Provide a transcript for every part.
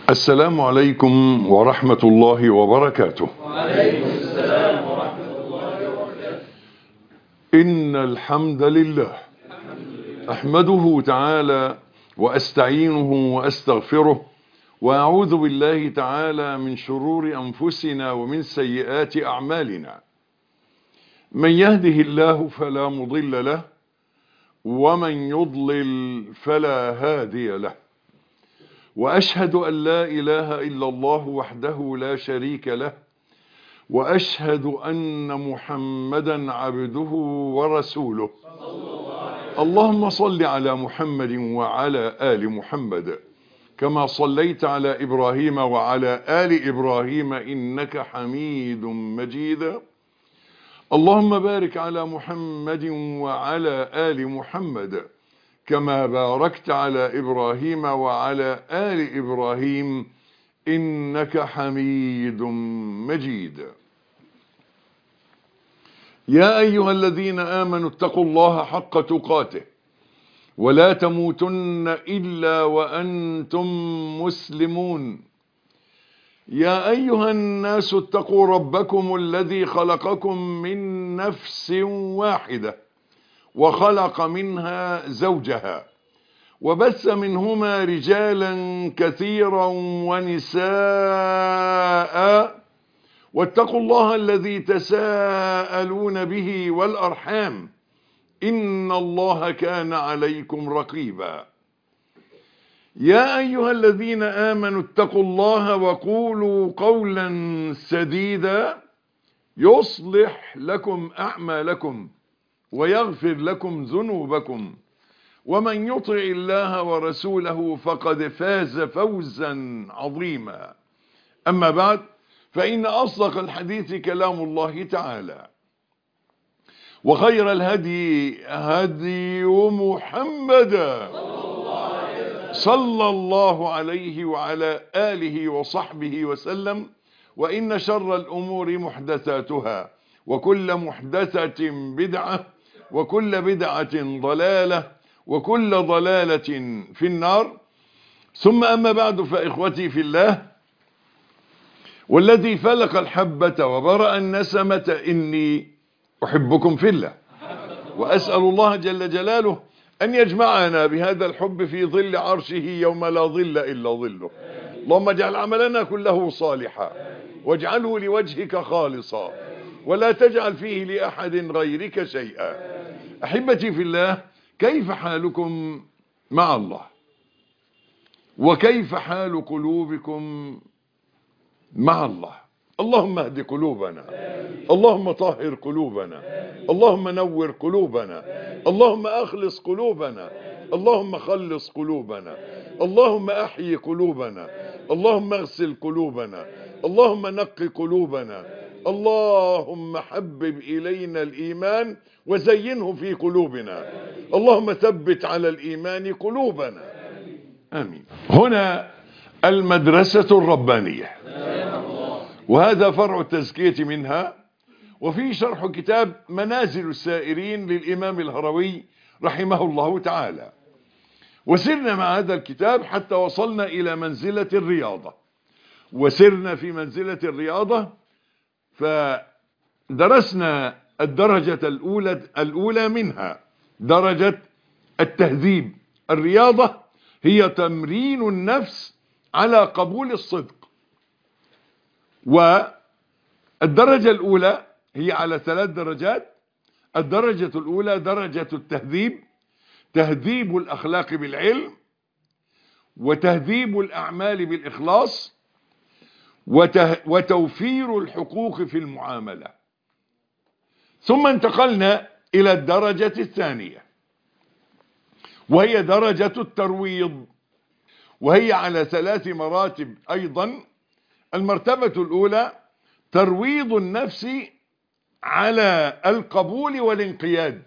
السلام عليكم ورحمة الله وبركاته وعليكم السلام ورحمة الله وبركاته إن الحمد لله أحمده تعالى وأستعينه وأستغفره وأعوذ بالله تعالى من شرور أنفسنا ومن سيئات أعمالنا من يهده الله فلا مضل له ومن يضلل فلا هادي له وأشهد أن لا إله إلا الله وحده لا شريك له وأشهد أن محمدا عبده ورسوله اللهم صل على محمد وعلى آل محمد كما صليت على إبراهيم وعلى آل إبراهيم إنك حميد مجيد اللهم بارك على محمد وعلى آل محمد كما باركت على إبراهيم وعلى آل إبراهيم إنك حميد مجيد يا أيها الذين آمنوا اتقوا الله حق تقاته ولا تموتن إلا وأنتم مسلمون يا أيها الناس اتقوا ربكم الذي خلقكم من نفس واحدة وخلق منها زوجها وبث منهما رجالا كثيرا ونساء واتقوا الله الذي تساءلون به والأرحام إن الله كان عليكم رقيبا يا أيها الذين آمنوا اتقوا الله وقولوا قولا سديدا يصلح لكم أعمالكم ويغفر لكم ذنوبكم ومن يطع الله ورسوله فقد فاز فوزا عظيما أما بعد فإن أصدق الحديث كلام الله تعالى وخير الهدي هدي محمد صلى الله عليه وعلى آله وصحبه وسلم وإن شر الأمور محدثاتها وكل محدثة بدعة وكل بدعة ضلالة وكل ضلالة في النار ثم أما بعد فإخوتي في الله والذي فلق الحبة وبرأ النسمة إني أحبكم في الله وأسأل الله جل جلاله أن يجمعنا بهذا الحب في ظل عرشه يوم لا ظل إلا ظله اللهم اجعل عملنا كله صالحا واجعله لوجهك خالصا ولا تجعل فيه لأحد غيرك شيئا أحبتي في الله كيف حالكم مع الله وكيف حال قلوبكم مع الله اللهم اهد قلوبنا اللهم طهر قلوبنا اللهم نور قلوبنا اللهم اخلص قلوبنا اللهم خلص قلوبنا اللهم احيي قلوبنا اللهم اغسل قلوبنا اللهم نق قلوبنا اللهم حبب الينا الايمان وزينه في قلوبنا اللهم ثبت على الايمان قلوبنا امين هنا المدرسة الربانية وهذا فرع التزكية منها وفي شرح كتاب منازل السائرين للإمام الهروي رحمه الله تعالى وسرنا مع هذا الكتاب حتى وصلنا إلى منزلة الرياضة وسرنا في منزلة الرياضة فدرسنا الدرجة الأولى, الأولى منها درجة التهذيب الرياضة هي تمرين النفس على قبول الصدق والدرجة الأولى هي على ثلاث درجات الدرجة الأولى درجة التهذيب تهذيب الأخلاق بالعلم وتهذيب الأعمال بالإخلاص وته وتوفير الحقوق في المعاملة ثم انتقلنا إلى الدرجة الثانية وهي درجة الترويض وهي على ثلاث مراتب أيضا المرتبة الأولى ترويض النفس على القبول والانقياد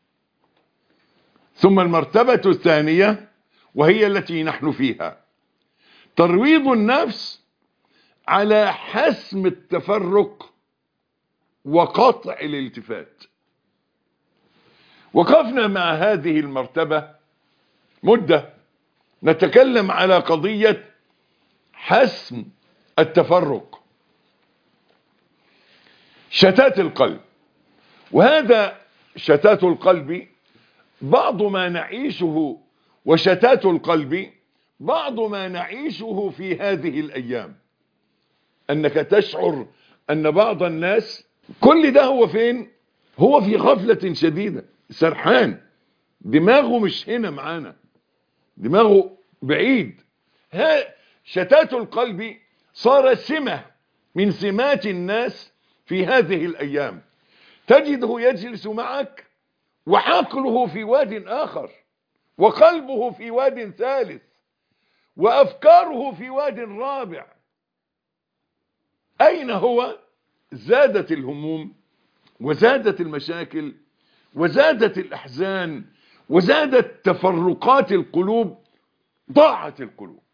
ثم المرتبة الثانية وهي التي نحن فيها ترويض النفس على حسم التفرق وقطع الالتفات وقفنا مع هذه المرتبة مدة نتكلم على قضية حسم التفرق شتات القلب وهذا شتات القلب بعض ما نعيشه وشتات القلب بعض ما نعيشه في هذه الأيام أنك تشعر أن بعض الناس كل ده هو فين هو في غفلة شديدة سرحان دماغه مش هنا معانا دماغه بعيد ها شتات القلب صار سمة من سمات الناس في هذه الأيام تجده يجلس معك وعقله في واد آخر وقلبه في واد ثالث وأفكاره في واد رابع أين هو زادت الهموم وزادت المشاكل وزادت الأحزان وزادت تفرقات القلوب ضاعت القلوب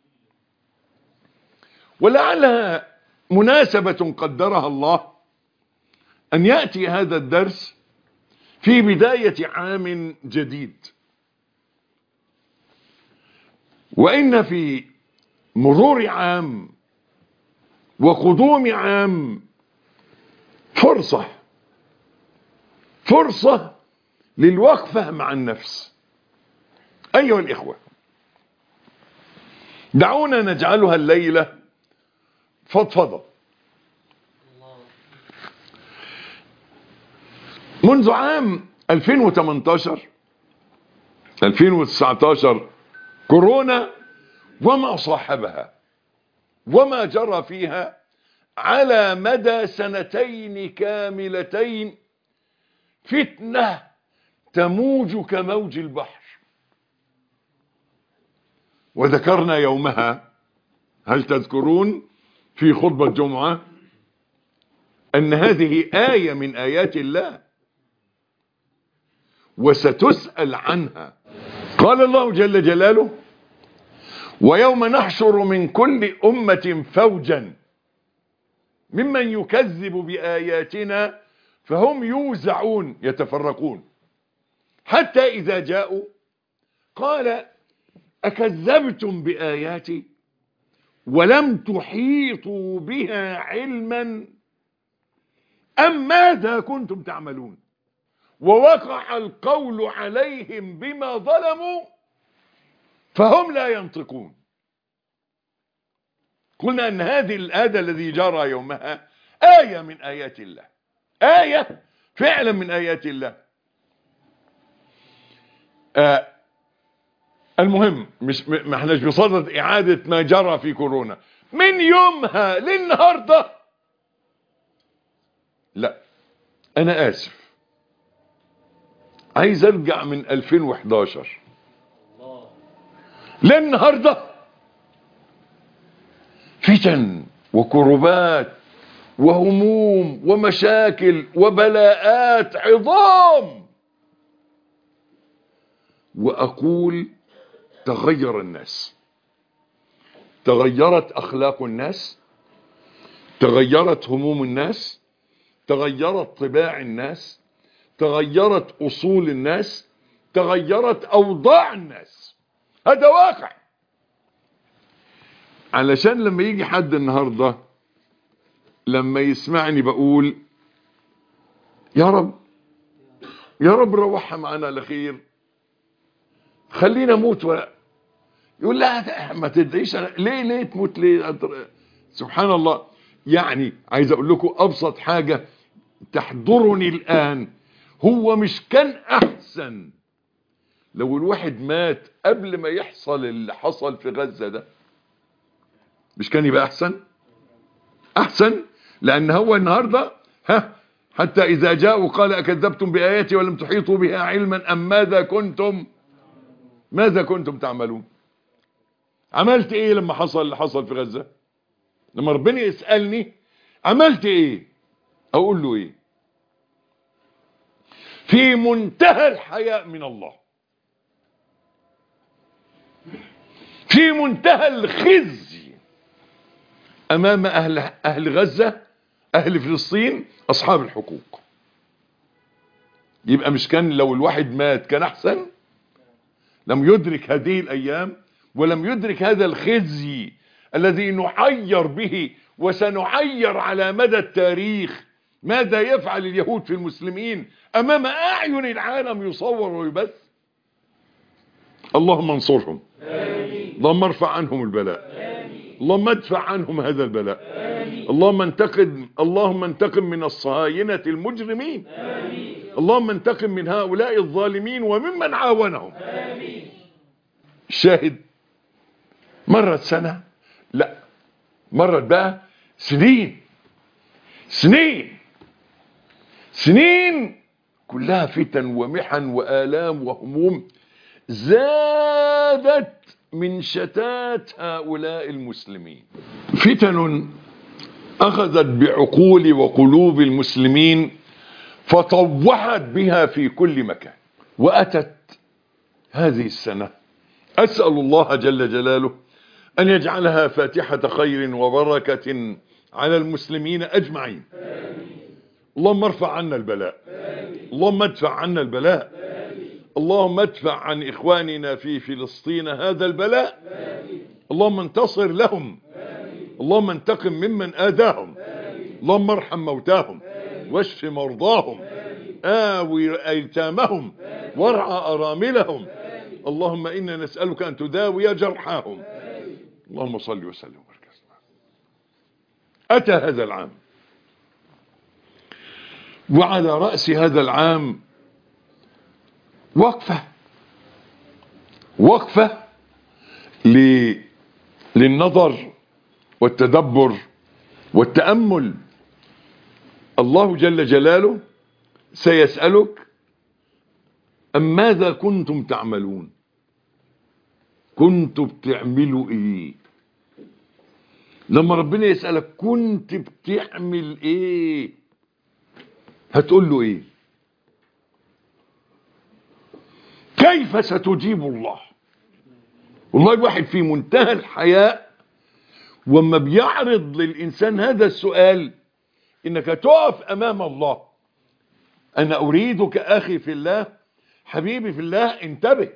ولعلها مناسبة قدرها الله أن يأتي هذا الدرس في بداية عام جديد وإن في مرور عام وقدوم عام فرصة فرصة للوقفة مع النفس أيها الإخوة دعونا نجعلها الليلة فضفضة منذ عام 2018 2019 كورونا وما صاحبها وما جرى فيها على مدى سنتين كاملتين فتنة تموج كموج البحر وذكرنا يومها هل تذكرون في خطبة جمعة أن هذه آية من آيات الله وستسأل عنها قال الله جل جلاله ويوم نحشر من كل أمة فوجا ممن يكذب بآياتنا فهم يوزعون يتفرقون حتى إذا جاءوا قال أكذبتم بآياتي ولم تحيطوا بها علما أم ماذا كنتم تعملون ووقع القول عليهم بما ظلموا فهم لا ينطقون قلنا أن هذه الآية الذي جرى يومها آية من آيات الله آية فعلا من آيات الله آه المهم مش ما احناش بصدد إعادة ما جرى في كورونا من يومها للنهاردة لا أنا آسف عايز أرجع من 2011 للنهاردة فتن وكربات وهموم ومشاكل وبلاءات عظام وأقول تغير الناس تغيرت أخلاق الناس تغيرت هموم الناس تغيرت طباع الناس تغيرت أصول الناس تغيرت أوضاع الناس هذا واقع علشان لما يجي حد النهاردة لما يسمعني بقول يا رب يا رب روحها معنا على خير خلينا موت و... يقول لا ما تدعيش أنا. ليه ليه تموت ليه سبحان الله يعني عايز اقول لكم ابسط حاجة تحضرني الان هو مش كان احسن لو الواحد مات قبل ما يحصل اللي حصل في غزة ده مش كان يبقى احسن احسن لان هو النهاردة ها حتى اذا جاءوا قال اكذبتم باياتي ولم تحيطوا بها علما ام ماذا كنتم ماذا كنتم تعملون عملت ايه لما حصل اللي حصل في غزة لما ربنا يسألني عملت ايه اقول له ايه في منتهى الحياء من الله في منتهى الخزي امام اهل, أهل غزة اهل فلسطين اصحاب الحقوق يبقى مش كان لو الواحد مات كان احسن لم يدرك هذه الايام ولم يدرك هذا الخزي الذي نعير به وسنعير على مدى التاريخ ماذا يفعل اليهود في المسلمين امام اعين العالم يصور ويبث اللهم انصرهم اللهم ارفع عنهم البلاء اللهم ادفع عنهم هذا البلاء اللهم انتقم اللهم انتقم من الصهاينة المجرمين اللهم انتقم من هؤلاء الظالمين وممن عاونهم شاهد مرت سنة لا مرت بقى سنين سنين سنين كلها فتن ومحن وآلام وهموم زادت من شتات هؤلاء المسلمين فتن أخذت بعقول وقلوب المسلمين فطوحت بها في كل مكان وأتت هذه السنة أسأل الله جل جلاله أن يجعلها فاتحة خير وبركة على المسلمين أجمعين اللهم ارفع عنا البلاء اللهم ادفع عنا البلاء اللهم ادفع عن إخواننا في فلسطين هذا البلاء اللهم انتصر لهم اللهم انتقم ممن آذاهم اللهم ارحم موتاهم واشف مرضاهم آوي أيتامهم وارعى أراملهم اللهم إنا نسألك أن تداوي جرحاهم اللهم صل وسلم وبارك أتى هذا العام وعلى رأس هذا العام وقفة وقفة ل... للنظر والتدبر والتأمل الله جل جلاله سيسألك أم ماذا كنتم تعملون كنتوا بتعملوا ايه لما ربنا يسألك كنت بتعمل ايه هتقول له ايه كيف ستجيب الله والله الواحد في منتهى الحياء وما بيعرض للإنسان هذا السؤال إنك تقف أمام الله أنا أريدك أخي في الله حبيبي في الله انتبه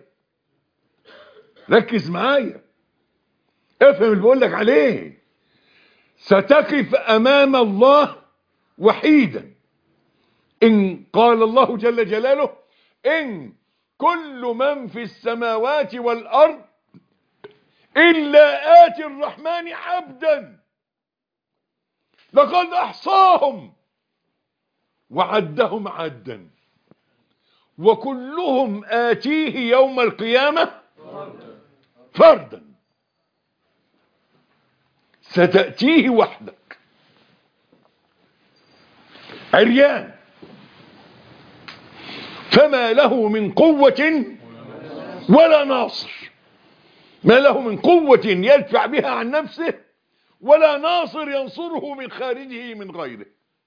ركز معايا افهم اللي بقول لك عليه ستقف أمام الله وحيدا إن قال الله جل جلاله إن كل من في السماوات والأرض إلا آتي الرحمن عبدا لقد أحصاهم وعدهم عدا وكلهم آتيه يوم القيامة فردا ستأتيه وحدك عريان فما له من قوة ولا ناصر ما له من قوة يدفع بها عن نفسه ولا ناصر ينصره من خارجه من غيره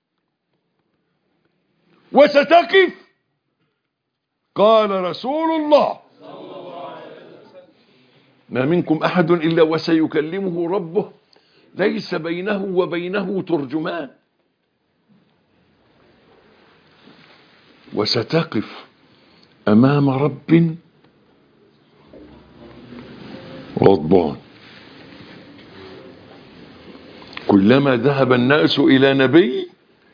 وستقف قال رسول الله ما منكم أحد إلا وسيكلمه ربه ليس بينه وبينه ترجمان وستقف أمام رب غضبان كلما ذهب الناس إلى نبي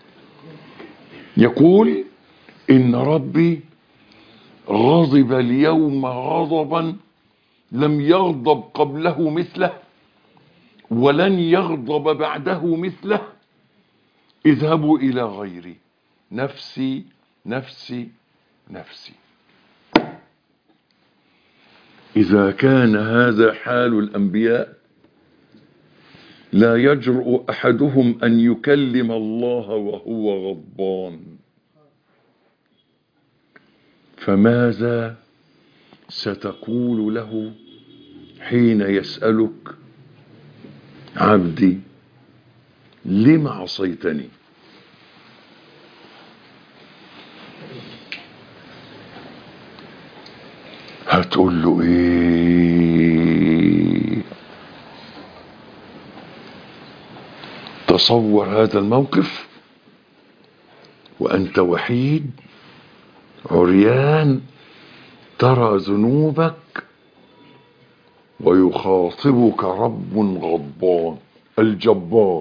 يقول إن ربي غضب اليوم غضبا لم يغضب قبله مثله ولن يغضب بعده مثله اذهبوا إلى غيري نفسي نفسي نفسي إذا كان هذا حال الأنبياء لا يجرؤ أحدهم أن يكلم الله وهو غضبان فماذا ستقول له حين يسألك عبدي لم عصيتني هتقول له ايه تصور هذا الموقف وانت وحيد عريان ترى ذنوبك ويخاطبك رب غضبان الجبار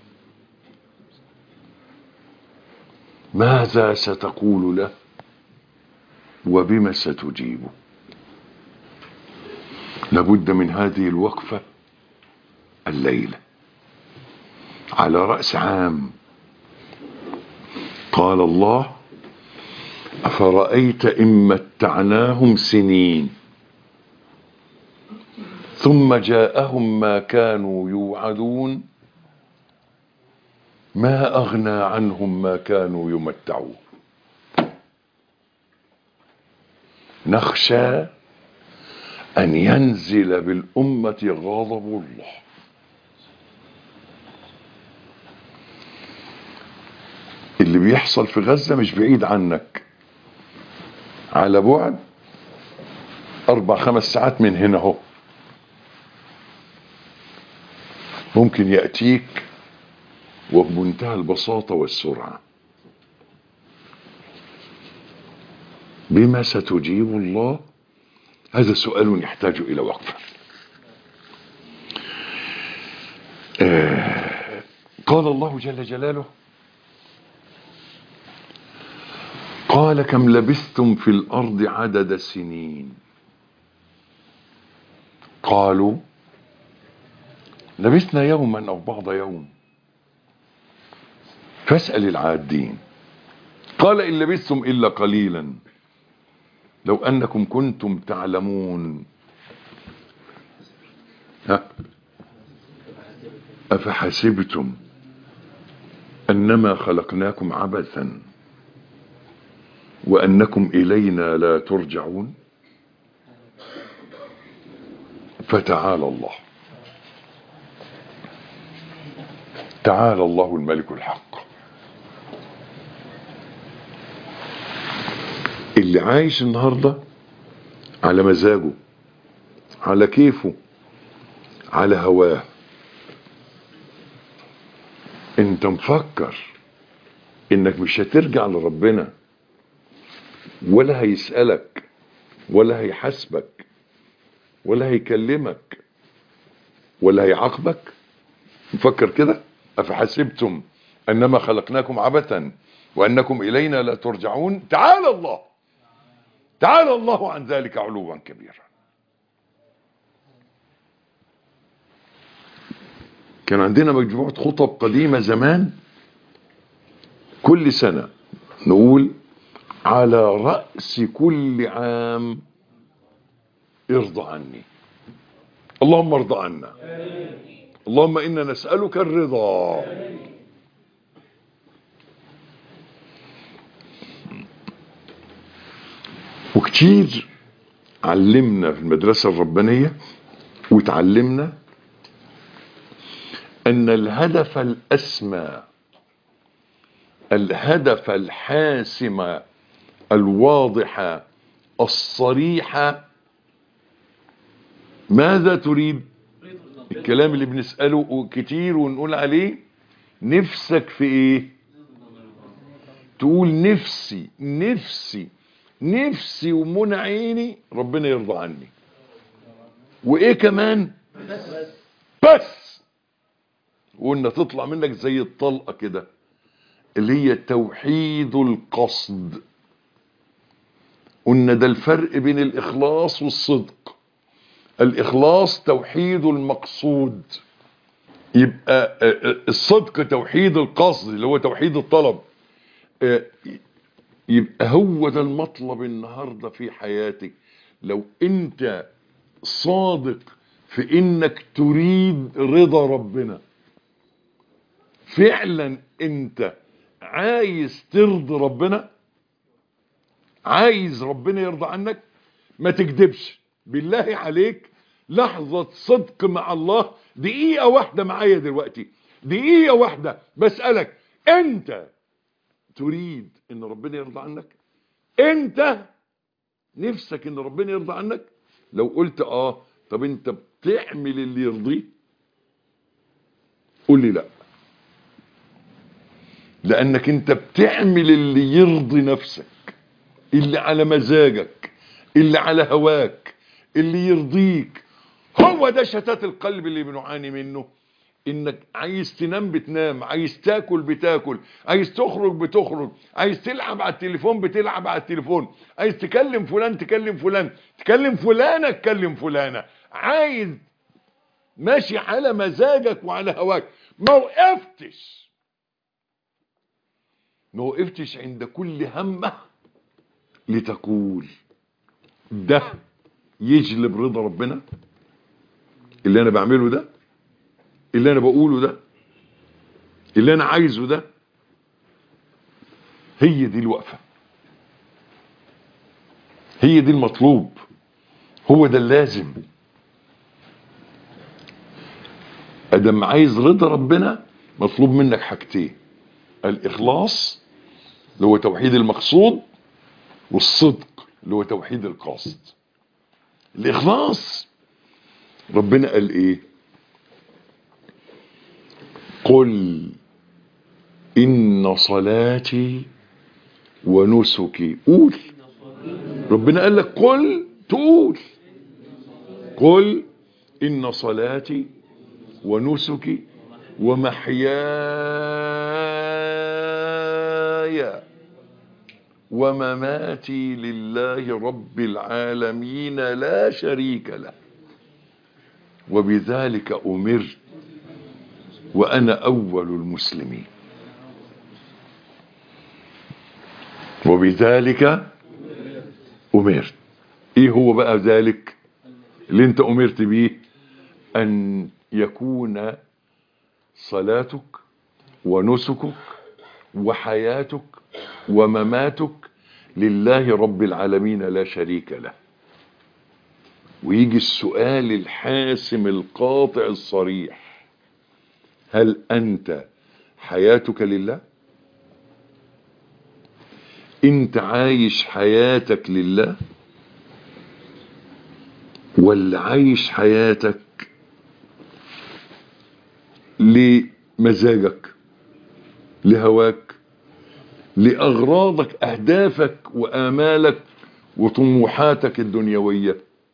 ماذا ستقول له وبما ستجيبه لابد من هذه الوقفة الليلة على رأس عام قال الله أفرأيت إن متعناهم سنين ثم جاءهم ما كانوا يوعدون ما أغنى عنهم ما كانوا يمتعون نخشى أن ينزل بالأمة غضب الله اللي بيحصل في غزة مش بعيد عنك على بعد أربع خمس ساعات من هنا اهو ممكن يأتيك وبمنتهى البساطة والسرعة بما ستجيب الله هذا سؤال يحتاج إلى وقفة آه قال الله جل جلاله قال كم لبثتم في الأرض عدد سنين قالوا لبثنا يوما أو بعض يوم فاسأل العادين قال إن لبثتم إلا قليلا لو أنكم كنتم تعلمون ها أفحسبتم أنما خلقناكم عبثا وأنكم إلينا لا ترجعون فتعالى الله تعالى الله الملك الحق اللي عايش النهاردة على مزاجه على كيفه على هواه انت مفكر انك مش هترجع لربنا ولا هيسألك ولا هيحاسبك ولا هيكلمك ولا هيعاقبك مفكر كده أفحسبتم أنما خلقناكم عبثا وأنكم إلينا لا ترجعون تعالى الله تعالى الله عن ذلك علوا كبيرا كان عندنا مجموعة خطب قديمة زمان كل سنة نقول على رأس كل عام ارضى عني اللهم ارضى عنا اللهم إنا نسألك الرضا وكتير علمنا في المدرسة الربانية وتعلمنا أن الهدف الأسمى الهدف الحاسم الواضح الصريح ماذا تريد الكلام اللي بنسأله كتير ونقول عليه نفسك في ايه تقول نفسي نفسي نفسي ومنى عيني ربنا يرضى عني وايه كمان بس وان تطلع منك زي الطلقة كده اللي هي توحيد القصد قلنا ده الفرق بين الاخلاص والصدق الاخلاص توحيد المقصود يبقى الصدق توحيد القصد اللي هو توحيد الطلب يبقى هو ده المطلب النهاردة في حياتك لو انت صادق في انك تريد رضا ربنا فعلا انت عايز ترضي ربنا عايز ربنا يرضى عنك ما تكذبش بالله عليك لحظة صدق مع الله دقيقة واحدة معايا دلوقتي دقيقة واحدة بسألك انت تريد ان ربنا يرضى عنك انت نفسك ان ربنا يرضى عنك لو قلت اه طب انت بتعمل اللي يرضيه قول لي لا لانك انت بتعمل اللي يرضي نفسك اللي على مزاجك اللي على هواك اللي يرضيك هو هو ده شتات القلب اللي بنعاني منه انك عايز تنام بتنام عايز تاكل بتاكل عايز تخرج بتخرج عايز تلعب على التليفون بتلعب على التليفون عايز تكلم فلان تكلم فلان تكلم فلانة تكلم فلانة عايز ماشي على مزاجك وعلى هواك ما وقفتش ما وقفتش عند كل همه لتقول ده يجلب رضا ربنا اللي انا بعمله ده اللي انا بقوله ده اللي انا عايزه ده هي دي الوقفة هي دي المطلوب هو ده اللازم ادم عايز رضا ربنا مطلوب منك حاجتين الاخلاص اللي هو توحيد المقصود والصدق اللي هو توحيد القاصد الاخلاص ربنا قال ايه قل ان صلاتي ونسكي قول ربنا قال لك قل تقول قل ان صلاتي ونسكي ومحياي ومماتي لله رب العالمين لا شريك له وبذلك أمرت وأنا أول المسلمين وبذلك أمرت إيه هو بقى ذلك اللي انت أمرت به أن يكون صلاتك ونسكك وحياتك ومماتك لله رب العالمين لا شريك له ويجي السؤال الحاسم القاطع الصريح هل أنت حياتك لله انت عايش حياتك لله ولا عايش حياتك لمزاجك لهواك لأغراضك أهدافك وآمالك وطموحاتك الدنيوية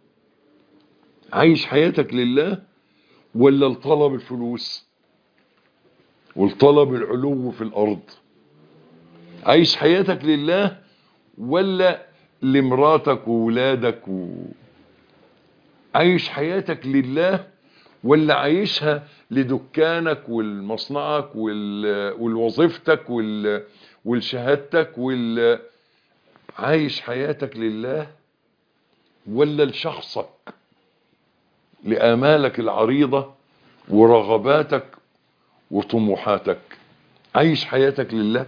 عايش حياتك لله ولا لطلب الفلوس والطلب العلو في الأرض عايش حياتك لله ولا لمراتك وولادك و... عايش حياتك لله ولا عايشها لدكانك والمصنعك وال... والوظيفتك وال... والشهادتك وال... عايش حياتك لله ولا لشخصك لآمالك العريضة ورغباتك وطموحاتك عايش حياتك لله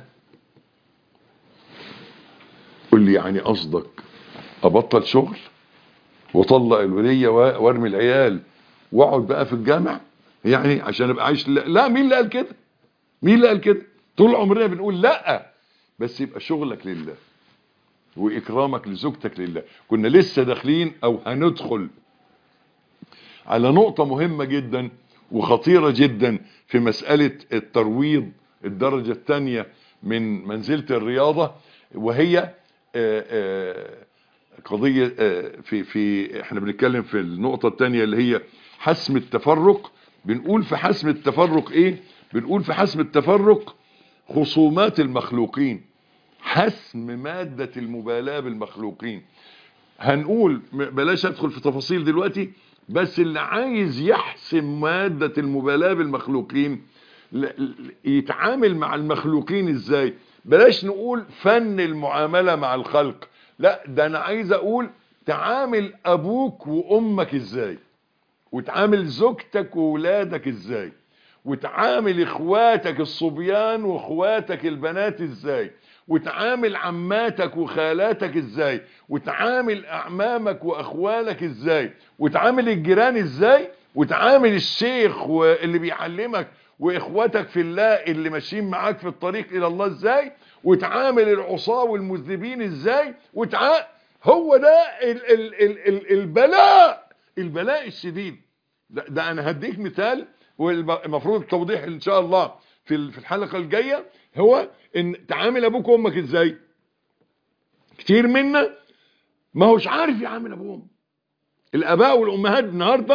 قل لي يعني قصدك ابطل شغل واطلق الولية وارمي العيال واقعد بقى في الجامع يعني عشان ابقى عايش لا, لا مين اللي قال كده مين اللي قال كده طول عمرنا بنقول لا بس يبقى شغلك لله واكرامك لزوجتك لله كنا لسه داخلين او هندخل على نقطة مهمة جدا وخطيرة جدا في مسألة الترويض الدرجة الثانية من منزلة الرياضة وهي آآ آآ قضية آآ في في احنا بنتكلم في النقطة الثانية اللي هي حسم التفرق بنقول في حسم التفرق ايه بنقول في حسم التفرق خصومات المخلوقين حسم مادة المبالاة بالمخلوقين هنقول بلاش ادخل في تفاصيل دلوقتي بس اللي عايز يحسم مادة المبالاة بالمخلوقين يتعامل مع المخلوقين ازاي بلاش نقول فن المعاملة مع الخلق لا ده انا عايز اقول تعامل ابوك وامك ازاي وتعامل زوجتك وولادك ازاي وتعامل اخواتك الصبيان واخواتك البنات ازاي وتعامل عماتك وخالاتك ازاي وتعامل اعمامك واخوالك ازاي وتعامل الجيران ازاي وتعامل الشيخ اللي بيعلمك واخواتك في الله اللي ماشيين معاك في الطريق الى الله ازاي وتعامل العصاة والمذنبين ازاي وتع... هو ده ال ال ال ال البلاء البلاء الشديد ده, ده انا هديك مثال والمفروض التوضيح ان شاء الله في في الحلقة الجاية هو ان تعامل ابوك وامك ازاي كتير منا ما هوش عارف يعامل ابوه وامه الاباء والامهات النهارده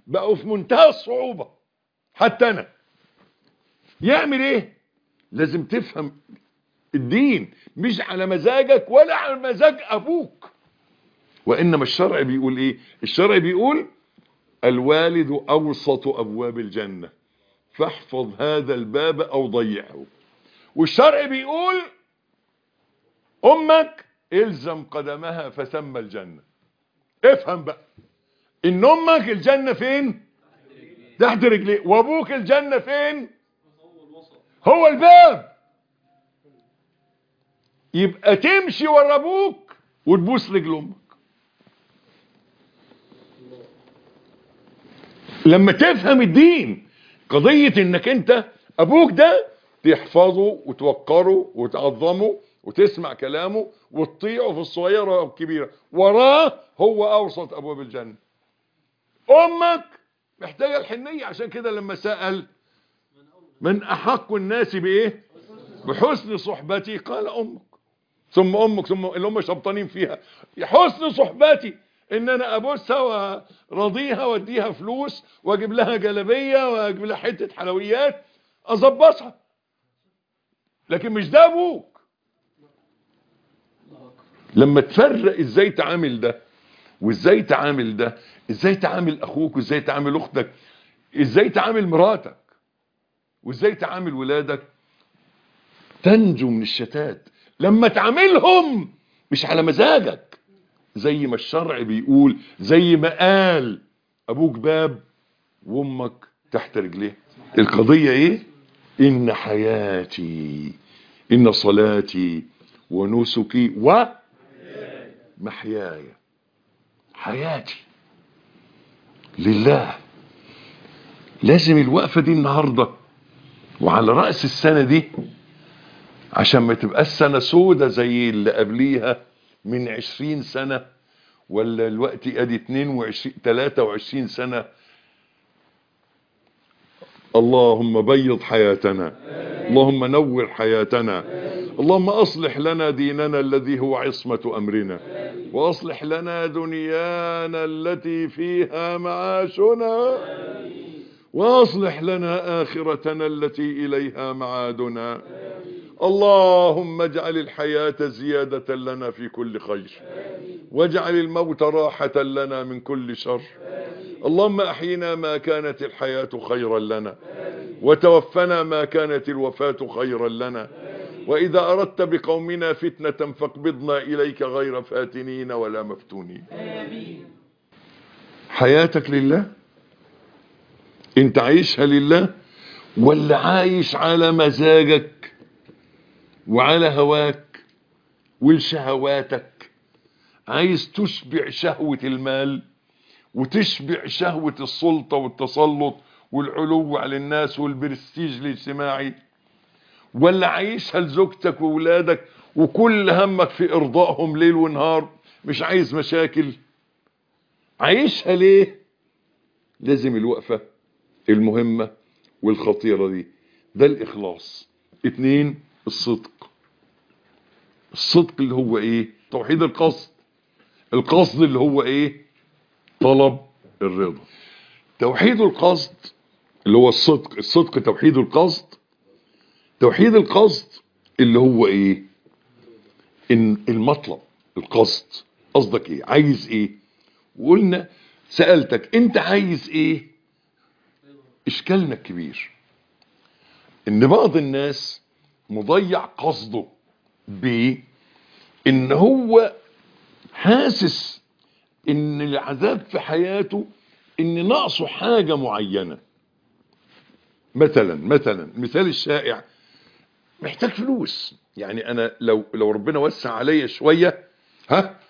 بقوا في منتهى الصعوبة حتى انا يعمل ايه لازم تفهم الدين مش على مزاجك ولا على مزاج ابوك وانما الشرع بيقول ايه الشرع بيقول الوالد اوسط ابواب الجنة فاحفظ هذا الباب او ضيعه والشرع بيقول امك الزم قدمها فثم الجنة افهم بقى ان امك الجنة فين تحت رجليه وابوك الجنة فين هو الباب يبقى تمشي ورا ابوك وتبوس رجل امك لما تفهم الدين قضية انك انت ابوك ده تحفظه وتوقره وتعظمه وتسمع كلامه وتطيعه في الصغيرة والكبيرة وراه هو اوسط ابواب الجنة امك محتاجة الحنية عشان كده لما سأل من احق الناس بايه بحسن صحبتي قال امك ثم امك ثم اللي هم شبطانين فيها حسن صحبتي ان انا ابوسها وارضيها واديها فلوس واجيب لها جلبيه واجيب لها حته حلويات اظبطها لكن مش ده ابوك لما تفرق ازاي تعامل ده وازاي تعامل ده ازاي تعامل اخوك وازاي تعامل اختك ازاي تعامل مراتك وازاي تعامل ولادك تنجو من الشتات لما تعاملهم مش على مزاجك زي ما الشرع بيقول زي ما قال ابوك باب وامك تحت رجليه القضية ايه ان حياتي ان صلاتي ونسكي ومحياي حياتي لله لازم الوقفة دي النهاردة وعلى رأس السنة دي عشان ما تبقى السنة سودة زي اللي قبليها من عشرين سنة ولا الوقت ادي 22 23 سنة اللهم بيض حياتنا اللهم نور حياتنا اللهم اصلح لنا ديننا الذي هو عصمة امرنا واصلح لنا دنيانا التي فيها معاشنا واصلح لنا اخرتنا التي اليها معادنا اللهم اجعل الحياة زيادة لنا في كل خير واجعل الموت راحة لنا من كل شر اللهم احينا ما كانت الحياة خيرا لنا وتوفنا ما كانت الوفاة خيرا لنا وإذا أردت بقومنا فتنة فاقبضنا إليك غير فاتنين ولا مفتونين حياتك لله انت عايشها لله ولا عايش على مزاجك وعلى هواك ولشهواتك عايز تشبع شهوة المال وتشبع شهوة السلطة والتسلط والعلو على الناس والبرستيج الاجتماعي ولا عايشها لزوجتك وولادك وكل همك في ارضائهم ليل ونهار مش عايز مشاكل عايشها ليه لازم الوقفة المهمة والخطيرة دي ده الاخلاص اتنين الصدق الصدق اللي هو ايه توحيد القصد القصد اللي هو ايه طلب الرضا توحيد القصد اللي هو الصدق الصدق توحيد القصد توحيد القصد اللي هو ايه ان المطلب القصد قصدك ايه عايز ايه وقلنا سألتك انت عايز ايه اشكالنا الكبير ان بعض الناس مضيع قصده ب ان هو حاسس ان العذاب في حياته ان ناقصه حاجة معينة مثلا مثلا المثال الشائع محتاج فلوس يعني انا لو لو ربنا وسع عليا شوية ها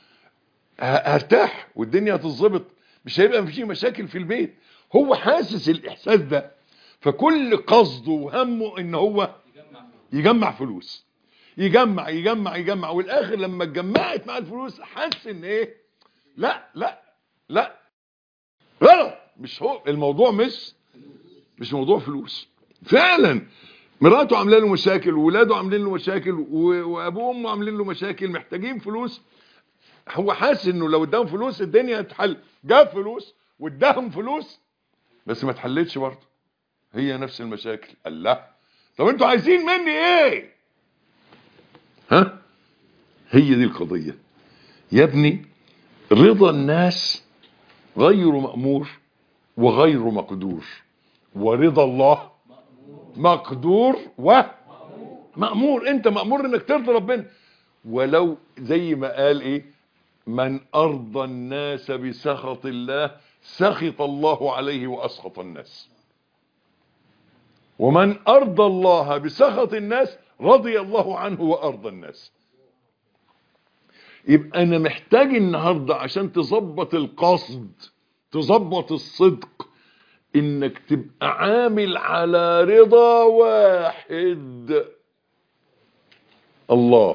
هرتاح والدنيا هتظبط مش هيبقى في مشاكل في البيت هو حاسس الاحساس ده فكل قصده وهمه ان هو يجمع فلوس يجمع يجمع يجمع والاخر لما اتجمعت مع الفلوس حس ان ايه لا لا لا غلط مش هو الموضوع مش مش موضوع فلوس فعلا مراته عامله له مشاكل وولاده عاملين له مشاكل وابوه وامه عاملين له مشاكل محتاجين فلوس هو حاسس انه لو اداهم فلوس الدنيا هتحل جاب فلوس واداهم فلوس بس ما اتحلتش برضه هي نفس المشاكل قال لا طب انتوا عايزين مني ايه ها هي دي القضية يا ابني رضا الناس غير مأمور وغير مقدور ورضا الله مقدور ومأمور انت مأمور انك ترضي ربنا ولو زي ما قال ايه من ارضى الناس بسخط الله سخط الله عليه واسخط الناس ومن ارضى الله بسخط الناس رضي الله عنه وارضى الناس يبقى انا محتاج النهارده عشان تظبط القصد تظبط الصدق انك تبقى عامل على رضا واحد الله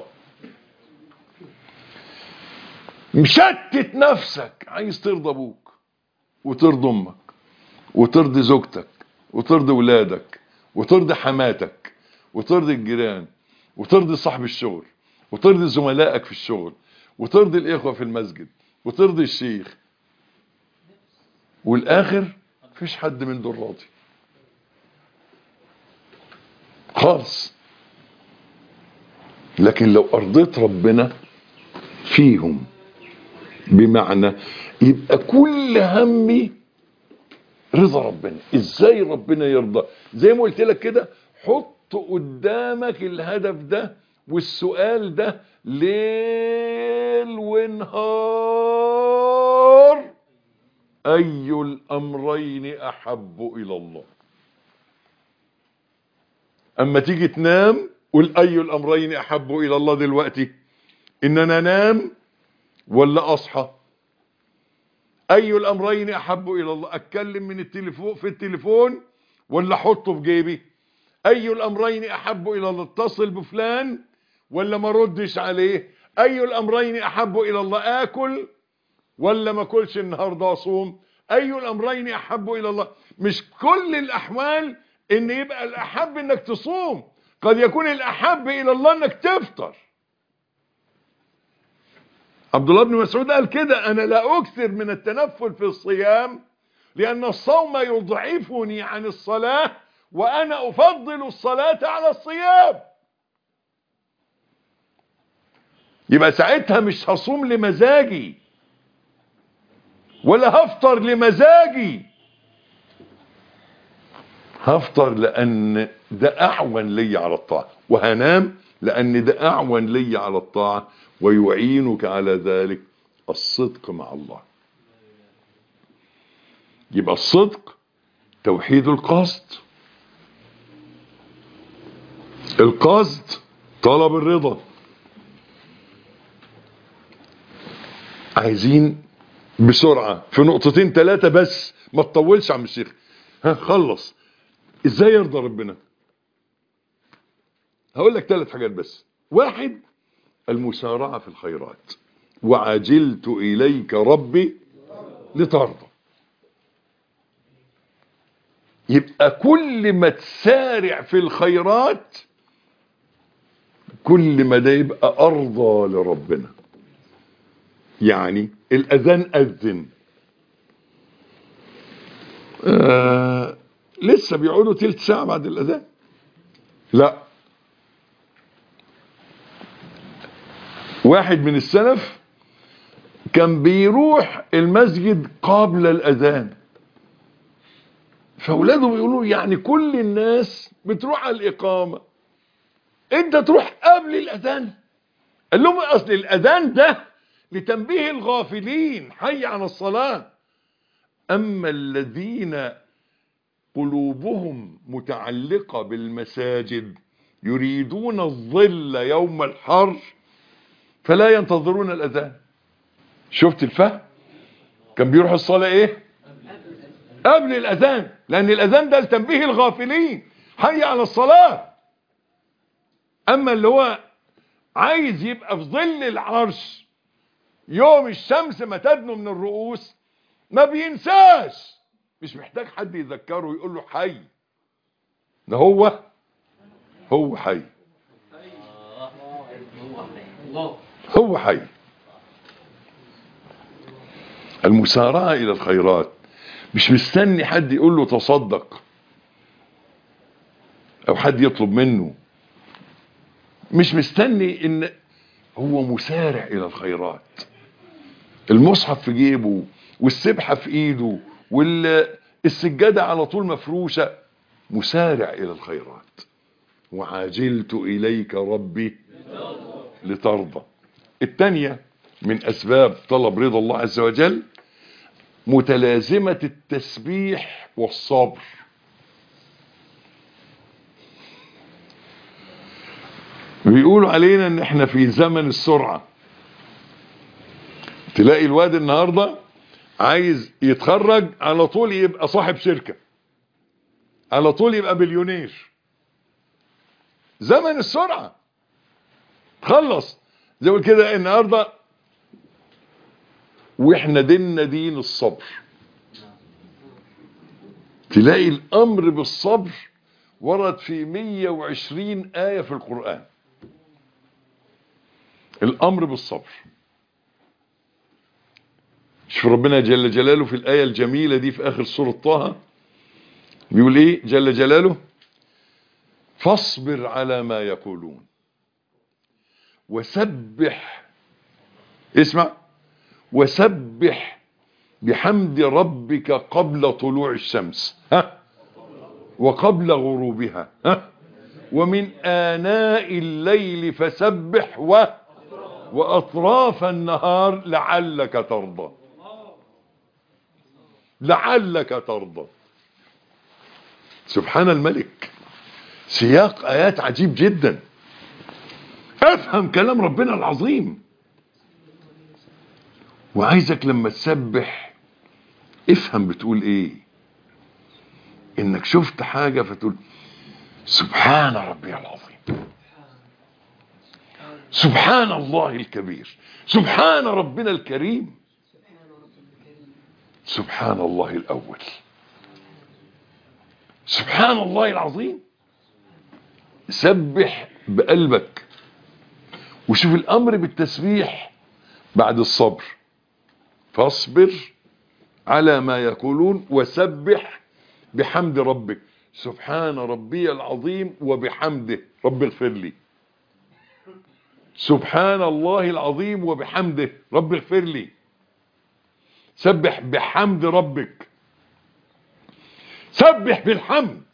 مشتت نفسك عايز ترضى ابوك وترضي امك وترضي زوجتك وترضي ولادك وترضي حماتك وترضي الجيران وترضي صاحب الشغل وترضي زملائك في الشغل وترضي الاخوه في المسجد وترضي الشيخ والاخر مفيش حد من دول راضي خالص لكن لو ارضيت ربنا فيهم بمعنى يبقى كل همي رضا ربنا ازاي ربنا يرضى زي ما قلت لك كده حط قدامك الهدف ده والسؤال ده ليل ونهار اي الامرين احب الى الله اما تيجي تنام قول اي الامرين احب الى الله دلوقتي ان انا انام ولا اصحى اي الامرين احب الى الله اتكلم من التليفون في التليفون ولا احطه في جيبي اي الامرين احب الى الله اتصل بفلان ولا ما ردش عليه اي الامرين احب الى الله اكل ولا ما اكلش النهارده اصوم اي الامرين احب الى الله مش كل الاحوال ان يبقى الاحب انك تصوم قد يكون الاحب الى الله انك تفطر عبد الله بن مسعود قال كده انا لا اكثر من التنفل في الصيام لان الصوم يضعفني عن الصلاة وانا افضل الصلاة على الصيام يبقى ساعتها مش هصوم لمزاجي ولا هفطر لمزاجي هفطر لان ده اعون لي على الطاعة وهنام لان ده اعون لي على الطاعة ويعينك على ذلك الصدق مع الله يبقى الصدق توحيد القصد القصد طلب الرضا عايزين بسرعة في نقطتين ثلاثة بس ما تطولش عم الشيخ ها خلص ازاي يرضى ربنا هقول لك ثلاث حاجات بس واحد المسارعة في الخيرات وعجلت إليك ربي لترضى يبقى كل ما تسارع في الخيرات كل ما ده يبقى أرضى لربنا يعني الأذان أذن آه لسه بيقعدوا تلت ساعة بعد الأذان لا واحد من السلف كان بيروح المسجد قبل الأذان فأولاده بيقولوا يعني كل الناس بتروح على الإقامة انت تروح قبل الأذان قال لهم أصل الأذان ده لتنبيه الغافلين حي على الصلاة أما الذين قلوبهم متعلقة بالمساجد يريدون الظل يوم الحر فلا ينتظرون الأذان شفت الفهم كان بيروح الصلاة ايه قبل الأذان لأن الأذان ده لتنبيه الغافلين حي على الصلاة أما اللي هو عايز يبقى في ظل العرش يوم الشمس ما تدنو من الرؤوس ما بينساش مش محتاج حد يذكره ويقول له حي ده هو هو حي هو حي المسارعة إلى الخيرات مش مستني حد يقول له تصدق او حد يطلب منه مش مستني ان هو مسارع الى الخيرات المصحف في جيبه والسبحة في ايده والسجادة على طول مفروشة مسارع الى الخيرات وعاجلت اليك ربي لترضى الثانية من اسباب طلب رضا الله عز وجل متلازمة التسبيح والصبر بيقولوا علينا ان احنا في زمن السرعة تلاقي الواد النهاردة عايز يتخرج على طول يبقى صاحب شركة على طول يبقى بليونير زمن السرعة تخلص زي ما كده النهاردة واحنا ديننا دين الصبر تلاقي الامر بالصبر ورد في 120 آية في القرآن الامر بالصبر شوف ربنا جل جلاله في الآية الجميلة دي في آخر سورة طه بيقول ايه جل جلاله فاصبر على ما يقولون وسبح اسمع وسبح بحمد ربك قبل طلوع الشمس ها وقبل غروبها ها ومن آناء الليل فسبح و وأطراف النهار لعلك ترضى لعلك ترضى سبحان الملك سياق آيات عجيب جدا افهم كلام ربنا العظيم وعايزك لما تسبح افهم بتقول ايه انك شفت حاجة فتقول سبحان ربي العظيم سبحان الله الكبير سبحان ربنا الكريم سبحان الله الاول سبحان الله العظيم سبح بقلبك وشوف الامر بالتسبيح بعد الصبر فاصبر على ما يقولون وسبح بحمد ربك سبحان ربي العظيم وبحمده رب اغفر لي سبحان الله العظيم وبحمده رب اغفر لي سبح بحمد ربك سبح بالحمد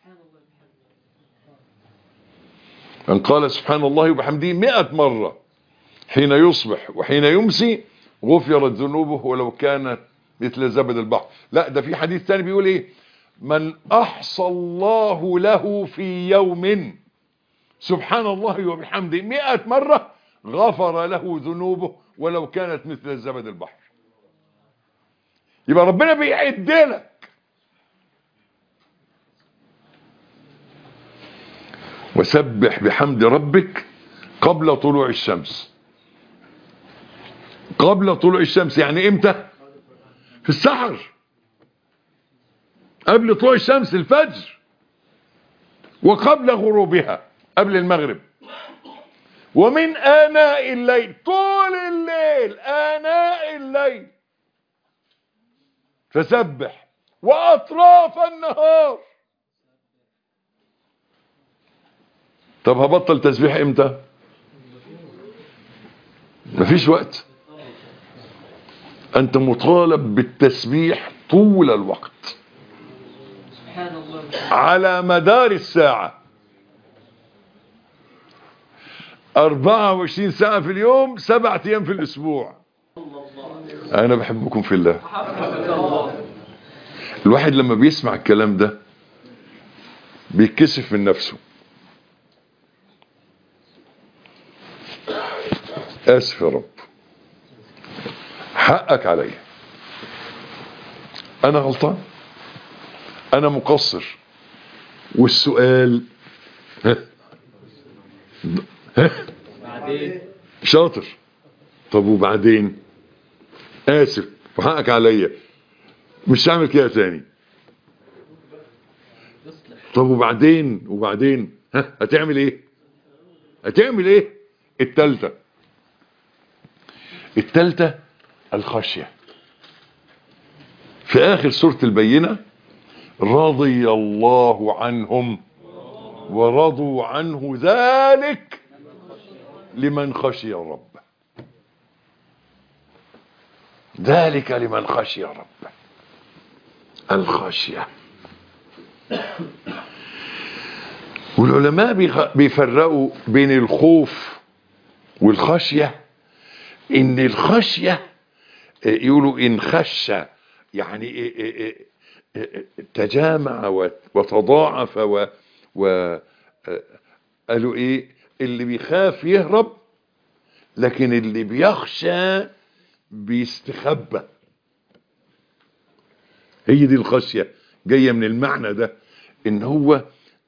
من قال سبحان الله وبحمده مئة مرة حين يصبح وحين يمسي غفرت ذنوبه ولو كانت مثل زبد البحر لا ده في حديث ثاني بيقول ايه من احصى الله له في يوم سبحان الله وبحمده مئة مرة غفر له ذنوبه ولو كانت مثل زبد البحر يبقى ربنا بيعد لك وسبح بحمد ربك قبل طلوع الشمس قبل طلوع الشمس يعني امتى في السحر قبل طلوع الشمس الفجر وقبل غروبها قبل المغرب ومن آناء الليل طول الليل آناء الليل فسبح وأطراف النهار طب هبطل تسبيح امتى مفيش وقت انت مطالب بالتسبيح طول الوقت سبحان الله على مدار الساعة 24 ساعة في اليوم سبعة ايام في الاسبوع انا بحبكم في الله الواحد لما بيسمع الكلام ده بيتكسف من نفسه اسف يا رب حقك عليا انا غلطان انا مقصر والسؤال ها ها بعدين شاطر طب وبعدين اسف وحقك عليا مش هعمل كده تاني طب وبعدين وبعدين ها هتعمل ايه هتعمل ايه التالتة التالتة الخشية في آخر سورة البينة رضي الله عنهم ورضوا عنه ذلك لمن خشي ربه ذلك لمن خشي ربه الخشية والعلماء بيفرقوا بين الخوف والخشية ان الخشية يقولوا ان خش يعني تجامع وتضاعف و, و قالوا ايه اللي بيخاف يهرب لكن اللي بيخشى بيستخبى هي دي الخشية جاية من المعنى ده ان هو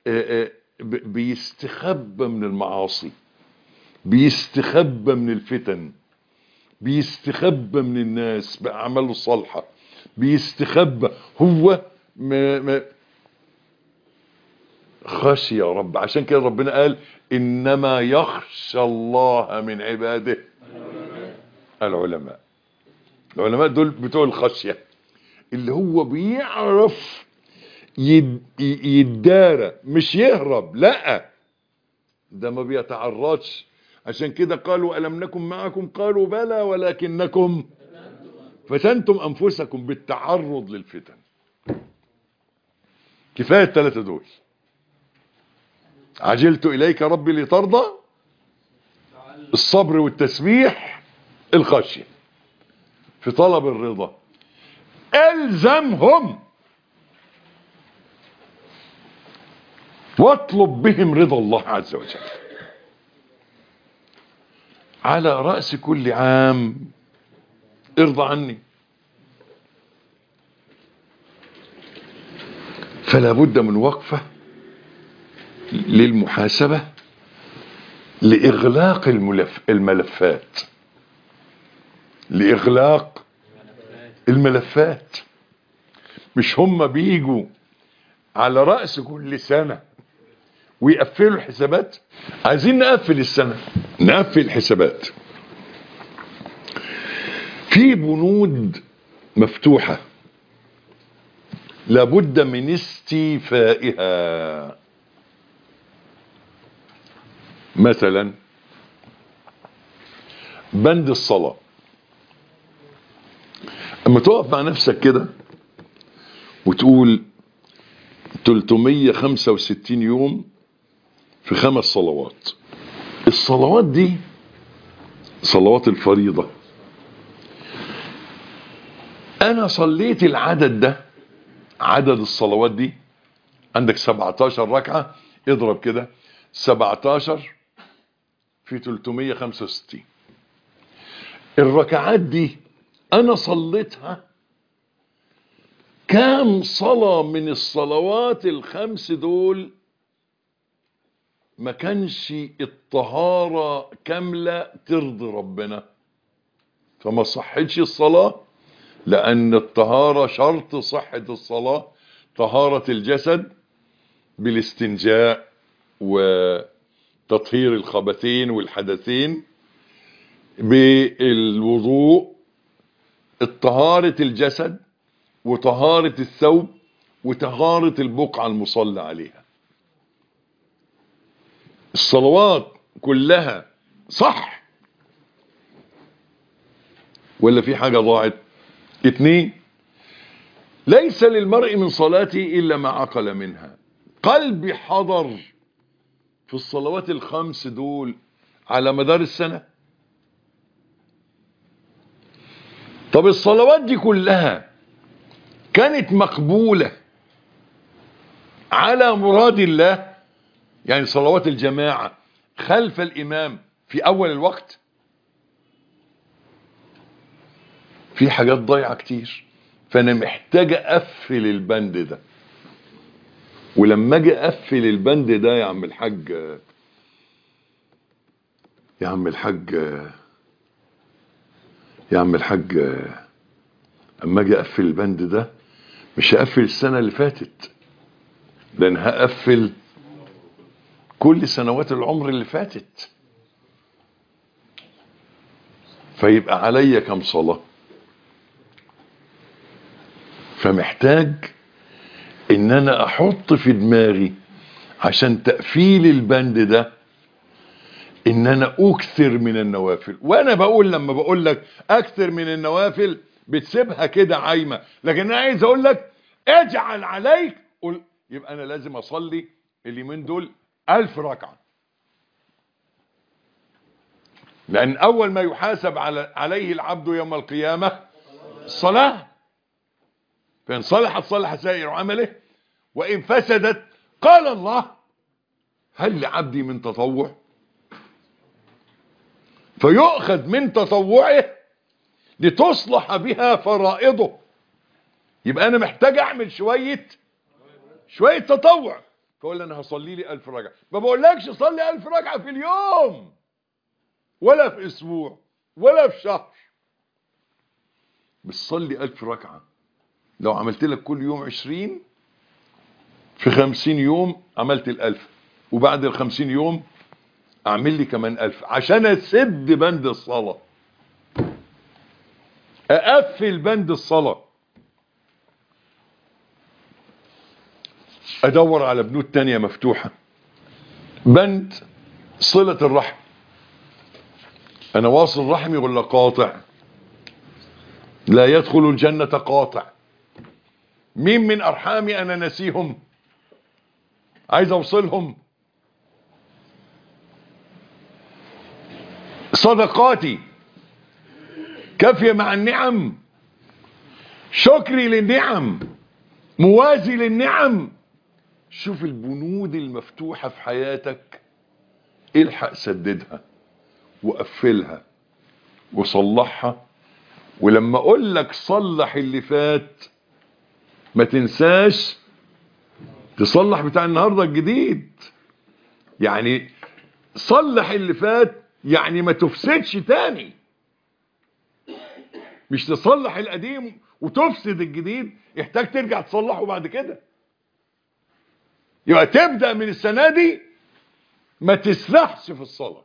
بيستخبى من المعاصي بيستخبى من الفتن بيستخبى من الناس بأعماله الصالحة بيستخبى هو ما ما خشي يا رب عشان كده ربنا قال إنما يخشى الله من عباده العلماء العلماء دول بتوع الخشية اللي هو بيعرف يدارى مش يهرب لا ده ما بيتعرضش عشان كده قالوا ألم نكن معكم قالوا بلى ولكنكم فتنتم أنفسكم بالتعرض للفتن كفاية الثلاثة دول عجلت إليك ربي لترضى الصبر والتسبيح الخشية في طلب الرضا الزمهم واطلب بهم رضا الله عز وجل على رأس كل عام ارضى عني فلا بد من وقفة للمحاسبة لإغلاق الملف الملفات لإغلاق الملفات مش هم بيجوا على رأس كل سنة ويقفلوا الحسابات عايزين نقفل السنة نقفل الحسابات في بنود مفتوحة لابد من استيفائها مثلا بند الصلاة اما تقف مع نفسك كده وتقول 365 يوم في خمس صلوات الصلوات دي صلوات الفريضة انا صليت العدد ده عدد الصلوات دي عندك 17 ركعة اضرب كده 17 في 365 الركعات دي انا صليتها كام صلاة من الصلوات الخمس دول ما كانش الطهارة كاملة ترضي ربنا فما صحتش الصلاة لأن الطهارة شرط صحة الصلاة طهارة الجسد بالاستنجاء وتطهير الخبثين والحدثين بالوضوء الطهارة الجسد وطهارة الثوب وطهارة البقعة المصلى عليها الصلوات كلها صح ولا في حاجة ضاعت اتنين ليس للمرء من صلاته إلا ما عقل منها قلبي حضر في الصلوات الخمس دول على مدار السنة طب الصلوات دي كلها كانت مقبولة على مراد الله يعني صلوات الجماعة خلف الإمام في أول الوقت في حاجات ضايعة كتير فأنا محتاج أقفل البند ده ولما أجي أقفل البند ده يا عم الحاج يا عم الحاج يا عم الحاج اما اجي اقفل البند ده مش هقفل السنة اللي فاتت لان هقفل كل سنوات العمر اللي فاتت فيبقى عليا كم صلاة فمحتاج ان انا احط في دماغي عشان تقفيل البند ده ان انا اكثر من النوافل وانا بقول لما بقول لك اكثر من النوافل بتسيبها كده عايمه لكن انا عايز اقول لك اجعل عليك قل يبقى انا لازم اصلي اليومين دول ألف ركعه لان اول ما يحاسب على عليه العبد يوم القيامه الصلاه فان صلحت صلح سائر عمله وان فسدت قال الله هل لعبدي من تطوع فيؤخذ من تطوعه لتصلح بها فرائضه يبقى انا محتاج اعمل شوية شوية تطوع فقول انا هصلي لي الف ركعة ما بقولكش صلي الف ركعة في اليوم ولا في اسبوع ولا في شهر بس صلي الف ركعة لو عملت لك كل يوم عشرين في خمسين يوم عملت الالف وبعد الخمسين يوم اعمل لي كمان الف عشان اسد بند الصلاة اقفل بند الصلاة ادور على بنود تانية مفتوحة بند صلة الرحم انا واصل رحمي ولا قاطع لا يدخل الجنة قاطع مين من ارحامي انا نسيهم عايز اوصلهم صدقاتي كافية مع النعم شكري للنعم موازي للنعم شوف البنود المفتوحة في حياتك الحق سددها وقفلها وصلحها ولما اقول لك صلح اللي فات ما تنساش تصلح بتاع النهاردة الجديد يعني صلح اللي فات يعني ما تفسدش تاني مش تصلح القديم وتفسد الجديد يحتاج ترجع تصلحه بعد كده يبقى تبدأ من السنة دي ما تسرحش في الصلاة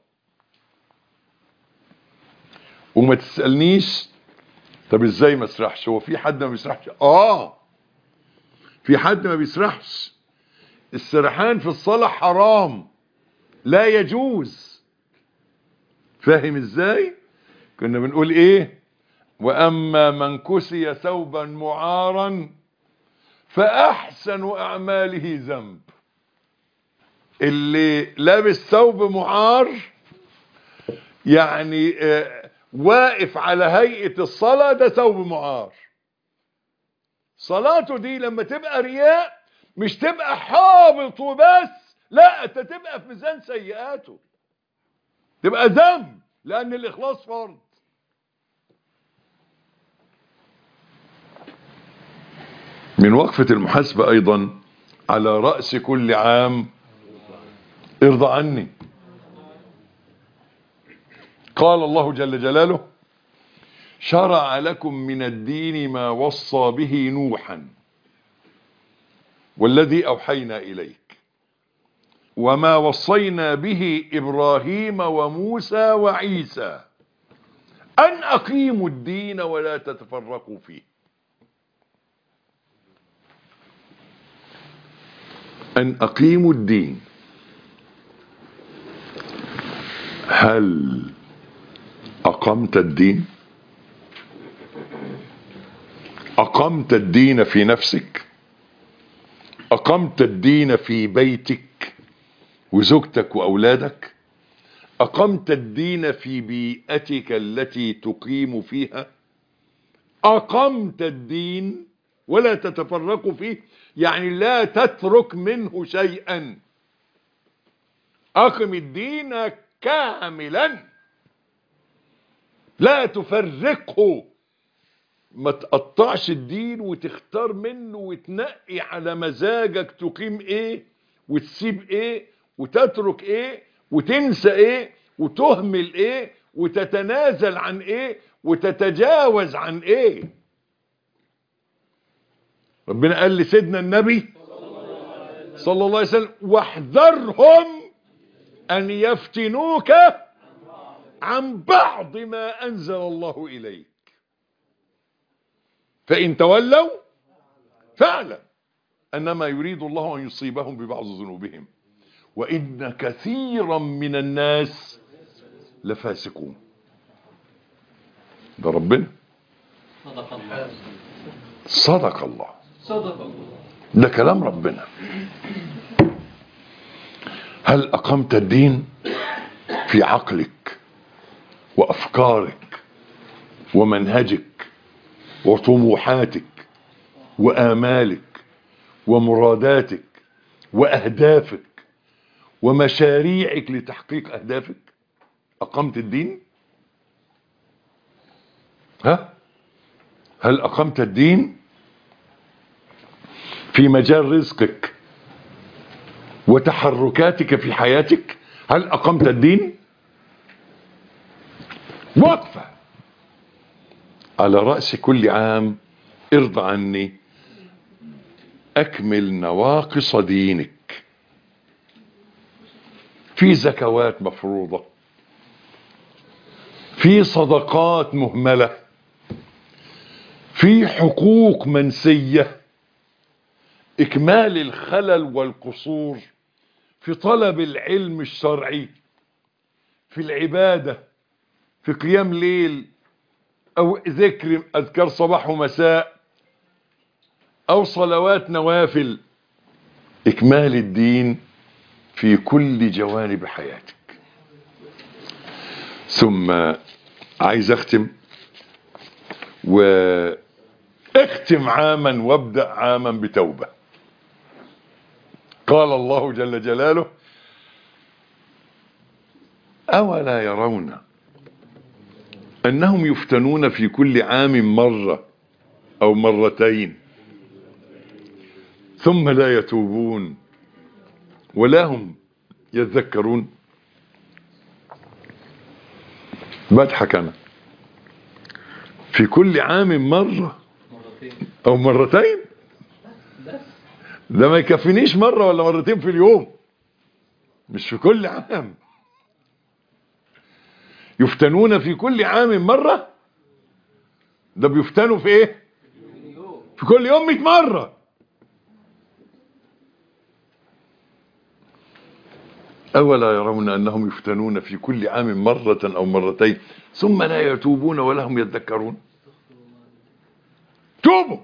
وما تسألنيش طب ازاي ما اسرحش هو في حد ما بيسرحش اه في حد ما بيسرحش السرحان في الصلاة حرام لا يجوز فاهم ازاي كنا بنقول ايه واما من كسي ثوبا معارا فاحسن اعماله ذنب اللي لابس ثوب معار يعني آه واقف على هيئة الصلاة ده ثوب معار صلاته دي لما تبقى رياء مش تبقى حابط وبس لا انت تبقى في ميزان سيئاته تبقى ذنب لان الاخلاص فرض من وقفة المحاسبة ايضا على رأس كل عام ارضى عني قال الله جل جلاله شرع لكم من الدين ما وصى به نوحا والذي أوحينا إليك وما وصينا به إبراهيم وموسى وعيسى أن أقيموا الدين ولا تتفرقوا فيه أن أقيموا الدين هل أقمت الدين أقمت الدين في نفسك أقمت الدين في بيتك وزوجتك وأولادك أقمت الدين في بيئتك التي تقيم فيها أقمت الدين ولا تتفرق فيه يعني لا تترك منه شيئا أقم الدين كاملا لا تفرقه ما تقطعش الدين وتختار منه وتنقي على مزاجك تقيم ايه وتسيب ايه وتترك ايه وتنسى ايه وتهمل ايه وتتنازل عن ايه وتتجاوز عن ايه ربنا قال لسيدنا النبي صلى الله عليه وسلم واحذرهم ان يفتنوك عن بعض ما انزل الله اليك فان تولوا فعلا انما يريد الله ان يصيبهم ببعض ذنوبهم وان كثيرا من الناس لفاسقون ده ربنا صدق الله صدق الله صدق الله ده كلام ربنا هل أقمت الدين في عقلك وأفكارك ومنهجك وطموحاتك وآمالك ومراداتك وأهدافك ومشاريعك لتحقيق أهدافك أقمت الدين ها هل أقمت الدين في مجال رزقك وتحركاتك في حياتك هل أقمت الدين وقفة على رأس كل عام ارضى عني أكمل نواقص دينك في زكوات مفروضة في صدقات مهملة في حقوق منسيه إكمال الخلل والقصور في طلب العلم الشرعي في العبادة في قيام ليل أو ذكر أذكار صباح ومساء أو صلوات نوافل إكمال الدين في كل جوانب حياتك ثم عايز أختم واختم عاما وابدأ عاما بتوبة قال الله جل جلاله أولا يرون أنهم يفتنون في كل عام مرة أو مرتين ثم لا يتوبون ولا هم يذكرون بضحك أنا في كل عام مرة مرتين أو مرتين بس ده ما يكفينيش مرة ولا مرتين في اليوم مش في كل عام يفتنون في كل عام مرة ده بيفتنوا في ايه في كل يوم 100 مرة أولا يرون أنهم يفتنون في كل عام مرة أو مرتين ثم لا يتوبون ولا هم يذكرون توبوا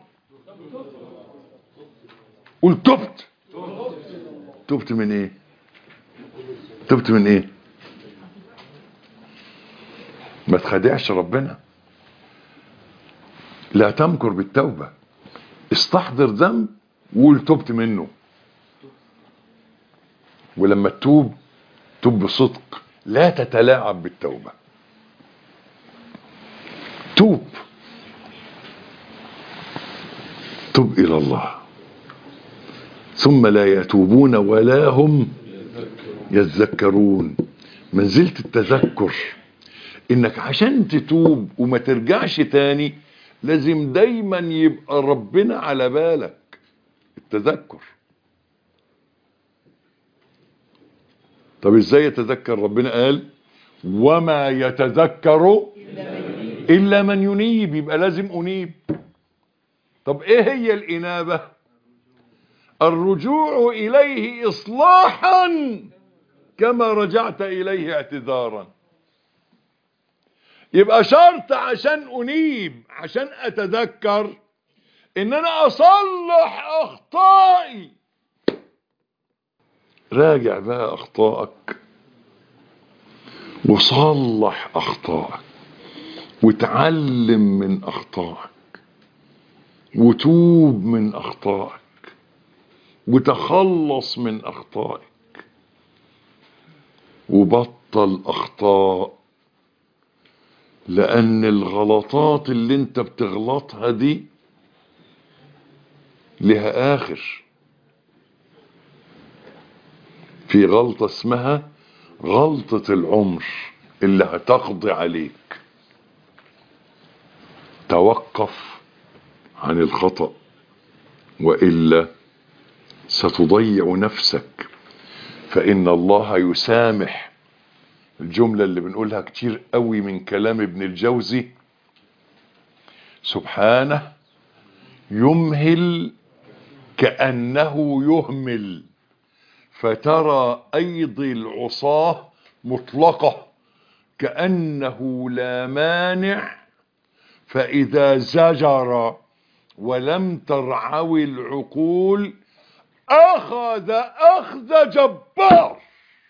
قل تبت تبت من ايه تبت من ايه ما تخدعش ربنا لا تمكر بالتوبة استحضر ذنب وقول تبت منه ولما تتوب توب بصدق لا تتلاعب بالتوبة توب تب إلى الله ثم لا يتوبون ولا هم يتذكرون منزلة التذكر انك عشان تتوب وما ترجعش تاني لازم دايما يبقى ربنا على بالك التذكر طب ازاي يتذكر ربنا قال وما يتذكر الا من ينيب يبقى لازم انيب طب ايه هي الانابه الرجوع اليه اصلاحا كما رجعت اليه اعتذارا يبقى شرط عشان انيب عشان اتذكر ان انا اصلح اخطائي راجع بقى اخطائك وصلح اخطائك وتعلم من اخطائك وتوب من اخطائك وتخلص من اخطائك وبطل اخطاء لان الغلطات اللي انت بتغلطها دي لها اخر في غلطة اسمها غلطة العمر اللي هتقضي عليك توقف عن الخطأ وإلا ستضيع نفسك فإن الله يسامح الجملة اللي بنقولها كتير قوي من كلام ابن الجوزي سبحانه يمهل كأنه يهمل فترى أيدي العصاة مطلقة كأنه لا مانع فإذا زجر ولم ترعوي العقول أخذ أخذ جبار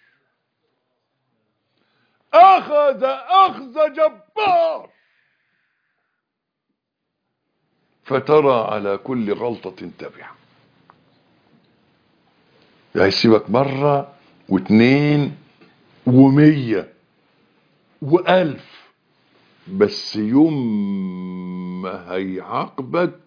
أخذ أخذ جبار فترى على كل غلطة تبعه هيسيبك مرة واثنين ومية وألف بس يوم ما هيعاقبك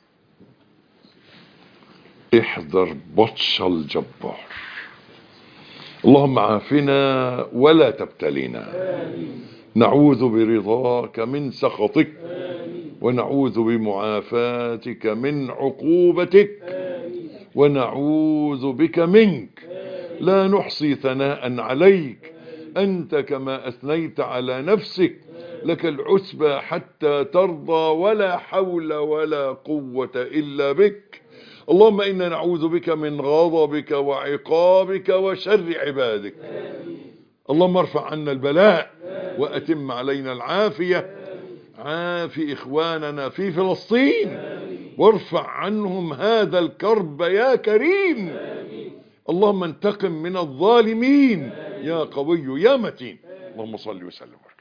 احذر بطش الجبار اللهم عافنا ولا تبتلينا نعوذ برضاك من سخطك ونعوذ بمعافاتك من عقوبتك ونعوذ بك منك لا نحصي ثناء عليك أنت كما أثنيت على نفسك لك العتبى حتى ترضى ولا حول ولا قوة إلا بك اللهم إنا نعوذ بك من غضبك وعقابك وشر عبادك اللهم ارفع عنا البلاء وأتم علينا العافية عاف إخواننا في فلسطين وارفع عنهم هذا الكرب يا كريم اللهم انتقم من الظالمين يا قوي يا متين اللهم صل وسلم